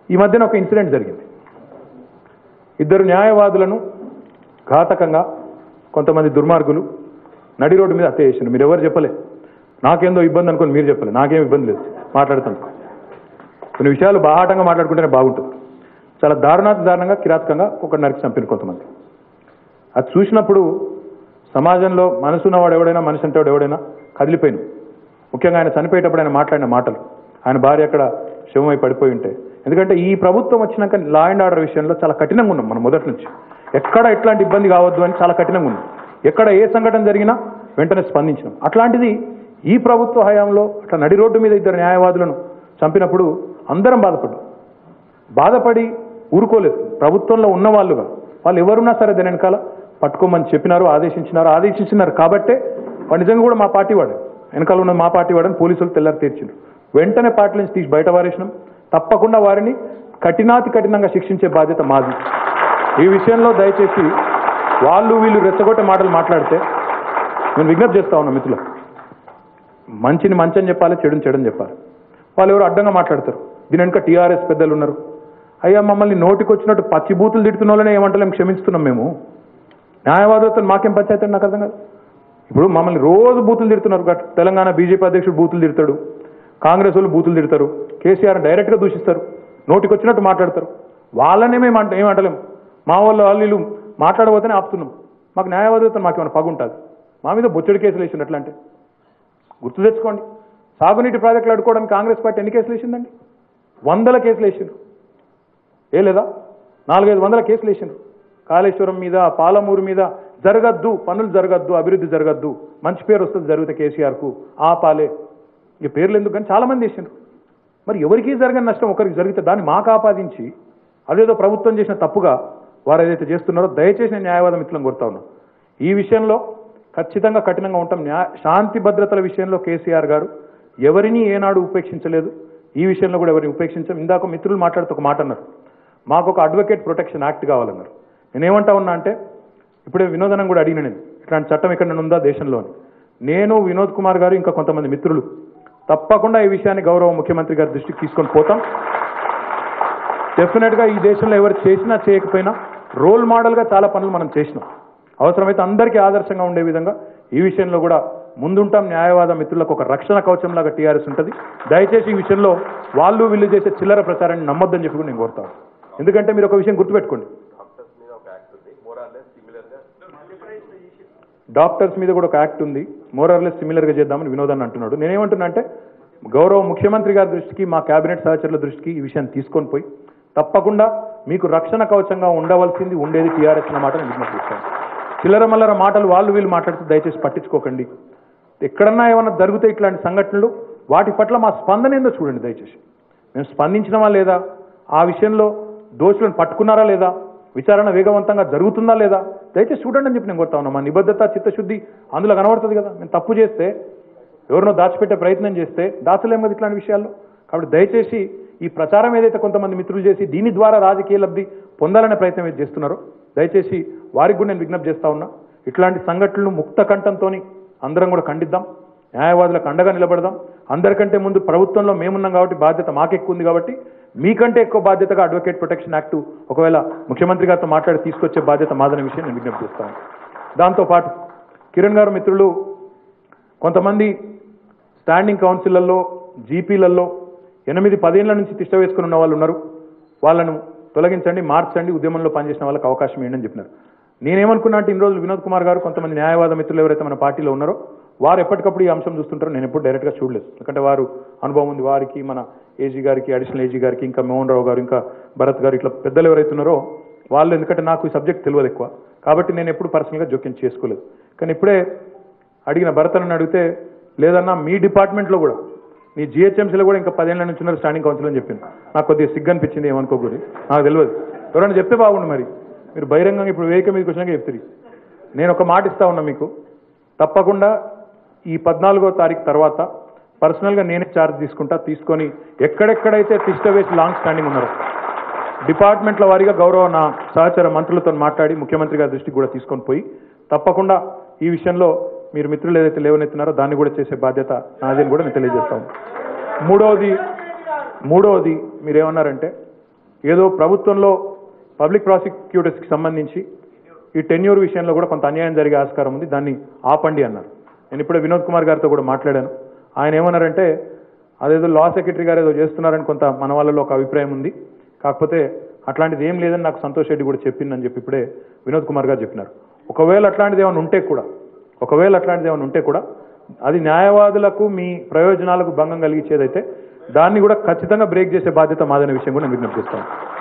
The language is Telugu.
ఈ మధ్యన ఒక ఇన్సిడెంట్ జరిగింది ఇద్దరు న్యాయవాదులను ఘాతకంగా కొంతమంది దుర్మార్గులు నడి రోడ్డు మీద హత్య చేసిండ్రు మీరు ఎవరు చెప్పలే నాకేందో ఇబ్బంది అనుకోని మీరు చెప్పలే నాకేం ఇబ్బంది లేదు మాట్లాడుతాను కొన్ని విషయాలు బాహాటంగా మాట్లాడుకుంటేనే బాగుంటుంది చాలా దారుణాతి దారుణంగా కిరాతకంగా ఒక నరికి చంపిన కొంతమంది అది చూసినప్పుడు సమాజంలో మనసున్నవాడు ఎవడైనా మనిషి అంటే వాడు ఎవడైనా కదిలిపోయింది ముఖ్యంగా ఆయన చనిపోయేటప్పుడు ఆయన మాట్లాడిన మాటలు ఆయన భార్య అక్కడ శవమై పడిపోయి ఉంటే ఎందుకంటే ఈ ప్రభుత్వం వచ్చినాక లా అండ్ ఆర్డర్ విషయంలో చాలా కఠినంగా ఉన్నాం మనం మొదటి నుంచి ఎక్కడ ఎట్లాంటి ఇబ్బంది కావద్దు అని చాలా కఠినంగా ఉన్నాం ఎక్కడ ఏ సంఘటన జరిగినా వెంటనే స్పందించినాం అట్లాంటిది ఈ ప్రభుత్వ హయాంలో అట్లా నడి రోడ్డు మీద ఇద్దరు న్యాయవాదులను చంపినప్పుడు అందరం బాధపడ్డాం బాధపడి ఊరుకోలేదు ప్రభుత్వంలో ఉన్న వాళ్ళుగా వాళ్ళు ఎవరున్నా సరే దాని వెనకాల పట్టుకోమని చెప్పినారు ఆదేశించినారు ఆదేశించినారు కాబట్టే వాడు నిజంగా కూడా మా పార్టీ వాడు వెనకాల ఉన్న మా పార్టీ వాడని పోలీసులు తెల్లారి తీర్చిండ్రు వెంటనే పార్టీ నుంచి తీసి బయట వారేసినాం తప్పకుండా వారిని కఠినాతి కఠినంగా శిక్షించే బాధ్యత మాది ఈ విషయంలో దయచేసి వాళ్ళు వీళ్ళు రెచ్చగొట్టే మాటలు మాట్లాడితే నేను విజ్ఞప్తి చేస్తా ఉన్నా మిత్రులు మంచిని మంచి అని చెప్పాలి చెడుని చెడని చెప్పాలి వాళ్ళు ఎవరు అడ్డంగా మాట్లాడతారు దీని వెనుక టీఆర్ఎస్ పెద్దలు ఉన్నారు అయ్యా మమ్మల్ని నోటికి వచ్చినట్టు పచ్చి బూతులు తిడుతున్న వాళ్ళనే ఏమంటలేం క్షమించుతున్నాం మేము న్యాయవాదులతో మాకేం పంచాయతీ అండి నాకు అర్థం కాదు ఇప్పుడు మమ్మల్ని రోజు బూతులు తిడుతున్నారు గట్- తెలంగాణ బీజేపీ అధ్యక్షుడు బూతులు తిడతాడు కాంగ్రెస్ వాళ్ళు బూతులు తిడతారు కేసీఆర్ డైరెక్ట్గా దూషిస్తారు నోటికి వచ్చినట్టు మాట్లాడతారు వాళ్ళనే మేము అంట ఏమంటలేం మా వాళ్ళు వాళ్ళు వీళ్ళు మాట్లాడబోతేనే ఆపుతున్నాం మాకు న్యాయవాదులతో మాకేమైనా పగుంటుంది మా మీద బొచ్చడి కేసులు వేసిండు ఎట్లా అంటే గుర్తు తెచ్చుకోండి సాగునీటి ప్రాజెక్టులు అడ్డుకోవడానికి కాంగ్రెస్ పార్టీ ఎన్ని కేసులు వేసిందండి వందల కేసులు వేసిండ్రు ఏ లేదా నాలుగైదు వందల కేసులు వేసిండ్రు కాళేశ్వరం మీద పాలమూరు మీద జరగద్దు పనులు జరగద్దు అభివృద్ధి జరగద్దు మంచి పేరు వస్తుంది జరిగితే కేసీఆర్కు ఆపాలే ఇక పేర్లు ఎందుకు కానీ చాలా మంది వేసిండ్రు మరి ఎవరికి జరగని నష్టం ఒకరికి జరిగితే దాన్ని మాకు ఆపాదించి అదేదో ప్రభుత్వం చేసిన తప్పుగా వారు ఏదైతే చేస్తున్నారో దయచేసి నేను న్యాయవాద మిత్రులను కోరుతా ఉన్నాను ఈ విషయంలో ఖచ్చితంగా కఠినంగా ఉంటాం న్యాయ శాంతి భద్రతల విషయంలో కేసీఆర్ గారు ఎవరిని ఏనాడు ఉపేక్షించలేదు ఈ విషయంలో కూడా ఎవరిని ఉపేక్షించాం ఇందాక మిత్రులు మాట్లాడుతూ ఒక మాట అన్నారు మాకు ఒక అడ్వకేట్ ప్రొటెక్షన్ యాక్ట్ కావాలన్నారు నేనేమంటా ఉన్నా అంటే ఇప్పుడే వినోదనం కూడా అడిగిన నేను ఇట్లాంటి చట్టం ఎక్కడ ఉందా దేశంలో అని. నేను వినోద్ కుమార్ గారు ఇంకా కొంతమంది మిత్రులు తప్పకుండా ఈ విషయాన్ని గౌరవ ముఖ్యమంత్రి గారి దృష్టికి తీసుకొని పోతాం డెఫినెట్గా ఈ దేశంలో ఎవరు చేసినా చేయకపోయినా రోల్ మోడల్గా చాలా పనులు మనం చేసినాం అవసరమైతే అందరికీ ఆదర్శంగా ఉండే విధంగా ఈ విషయంలో కూడా ముందుంటాం న్యాయవాద మిత్రులకు ఒక రక్షణ కవచంలాగా టీఆర్ఎస్ ఉంటుంది దయచేసి ఈ విషయంలో వాళ్ళు వీళ్ళు చేసే చిల్లర ప్రచారాన్ని నమ్మొద్దని చెప్పి కూడా నేను కోరుతాను ఎందుకంటే మీరు ఒక విషయం గుర్తుపెట్టుకోండి డాక్టర్స్ మీద కూడా ఒక యాక్ట్ ఉంది మోరార్లెస్ సిమిలర్గా చేద్దామని వినోదాన్ని అంటున్నాడు నేనేమంటున్నా అంటే గౌరవ ముఖ్యమంత్రి గారి దృష్టికి మా కేబినెట్ సహచరుల దృష్టికి ఈ విషయాన్ని తీసుకొని పోయి తప్పకుండా మీకు రక్షణ కవచంగా ఉండవలసింది ఉండేది టీఆర్ఎస్ అన్న మాట నేను విజ్ఞప్తి చేస్తాను చిల్లర మల్లర మాటలు వాళ్ళు వీళ్ళు మాట్లాడితే దయచేసి పట్టించుకోకండి ఎక్కడన్నా ఏమన్నా జరిగితే ఇట్లాంటి సంఘటనలు వాటి పట్ల మా స్పందన ఏందో చూడండి దయచేసి మేము స్పందించినమా లేదా ఆ విషయంలో దోషులను పట్టుకున్నారా లేదా విచారణ వేగవంతంగా జరుగుతుందా లేదా దయచేసి చూడండి అని చెప్పి నేను కోరుతా ఉన్నా మా నిబద్ధత చిత్తశుద్ధి అందులో కనబడుతుంది కదా మేము తప్పు చేస్తే ఎవరినో దాచిపెట్టే ప్రయత్నం చేస్తే దాచలేం కదా ఇట్లాంటి విషయాల్లో కాబట్టి దయచేసి ఈ ప్రచారం ఏదైతే కొంతమంది మిత్రులు చేసి దీని ద్వారా రాజకీయ లబ్ధి పొందాలనే ప్రయత్నం ఏది చేస్తున్నారో దయచేసి వారికి కూడా నేను విజ్ఞప్తి చేస్తా ఉన్నా ఇట్లాంటి సంఘటనలు ముక్త కంఠంతోని అందరం కూడా ఖండిద్దాం న్యాయవాదులకు అండగా నిలబడదాం అందరికంటే ముందు ప్రభుత్వంలో మేమున్నాం కాబట్టి బాధ్యత మాకెక్కువ ఉంది కాబట్టి మీకంటే ఎక్కువ బాధ్యతగా అడ్వకేట్ ప్రొటెక్షన్ యాక్ట్ ఒకవేళ ముఖ్యమంత్రి గారితో మాట్లాడి తీసుకొచ్చే బాధ్యత మాదనే విషయం నేను విజ్ఞప్తి చేస్తాను దాంతోపాటు కిరణ్ గారు మిత్రులు కొంతమంది స్టాండింగ్ కౌన్సిళ్లలో జీపీలలో ఎనిమిది పదేళ్ల నుంచి తిష్ట వేసుకుని ఉన్న వాళ్ళు ఉన్నారు వాళ్ళను తొలగించండి మార్చండి ఉద్యమంలో పనిచేసిన వాళ్ళకి అవకాశం ఇవ్వండి అని చెప్పినారు నేనేమనుకున్నా అంటే ఇన్ని రోజులు వినోద్ కుమార్ గారు కొంతమంది న్యాయవాద మిత్రులు ఎవరైతే మన పార్టీలో ఉన్నారో వారు ఎప్పటికప్పుడు ఈ అంశం చూస్తుంటారో నేను ఎప్పుడు డైరెక్ట్గా చూడలేదు ఎందుకంటే వారు అనుభవం ఉంది వారికి మన ఏజీ గారికి అడిషనల్ ఏజీ గారికి ఇంకా మోహన్ రావు గారు ఇంకా భరత్ గారు ఇట్లా పెద్దలు ఎవరైతే ఉన్నారో వాళ్ళు ఎందుకంటే నాకు ఈ సబ్జెక్ట్ తెలియదు ఎక్కువ కాబట్టి నేను ఎప్పుడు పర్సనల్గా జోక్యం చేసుకోలేదు కానీ ఇప్పుడే అడిగిన భరత్ అని అడిగితే లేదన్నా మీ డిపార్ట్మెంట్లో కూడా మీ జిహెచ్ఎంసీలో కూడా ఇంకా పదేళ్ల నుంచి ఉన్నారు స్టాండింగ్ కౌన్సిల్ అని చెప్పింది నాకు కొద్దిగా సిగ్గు అనిపించింది ఏమనుకోకూడదు నాకు తెలియదు ఎవరైనా చెప్తే బాగుండు మరి మీరు బహిరంగంగా ఇప్పుడు వేదిక మీదకి వచ్చినాక చెప్తారు నేను ఒక మాట ఇస్తా ఉన్నా మీకు తప్పకుండా ఈ పద్నాలుగో తారీఖు తర్వాత పర్సనల్గా నేనే ఛార్జ్ తీసుకుంటా తీసుకొని ఎక్కడెక్కడైతే తిష్ట వేసి లాంగ్ స్టాండింగ్ ఉన్నారో డిపార్ట్మెంట్ల వారీగా గౌరవ నా సహచర మంత్రులతో మాట్లాడి ముఖ్యమంత్రి గారి దృష్టికి కూడా తీసుకొని పోయి తప్పకుండా ఈ విషయంలో మీరు మిత్రులు ఏదైతే లేవనెత్తున్నారో దాన్ని కూడా చేసే బాధ్యత నాదని కూడా నేను తెలియజేస్తాను మూడవది మూడవది మీరేమన్నారంటే ఏదో ప్రభుత్వంలో పబ్లిక్ ప్రాసిక్యూటర్స్కి సంబంధించి ఈ టెన్యూర్ విషయంలో కూడా కొంత అన్యాయం జరిగే ఆస్కారం ఉంది దాన్ని ఆపండి అన్నారు నేను ఇప్పుడే వినోద్ కుమార్ గారితో కూడా మాట్లాడాను ఆయన ఏమన్నారంటే అదేదో లా సెక్రటరీ గారు ఏదో చేస్తున్నారని కొంత మన వాళ్ళలో ఒక అభిప్రాయం ఉంది కాకపోతే అట్లాంటిది ఏం లేదని నాకు సంతోష్ రెడ్డి కూడా చెప్పిందని చెప్పి ఇప్పుడే వినోద్ కుమార్ గారు చెప్పినారు ఒకవేళ అట్లాంటిది ఏమైనా ఉంటే కూడా ఒకవేళ అట్లాంటిది ఏమైనా ఉంటే కూడా అది న్యాయవాదులకు మీ ప్రయోజనాలకు భంగం కలిగించేదైతే దాన్ని కూడా ఖచ్చితంగా బ్రేక్ చేసే బాధ్యత మాదనే విషయం కూడా నేను విజ్ఞప్తి చేస్తాను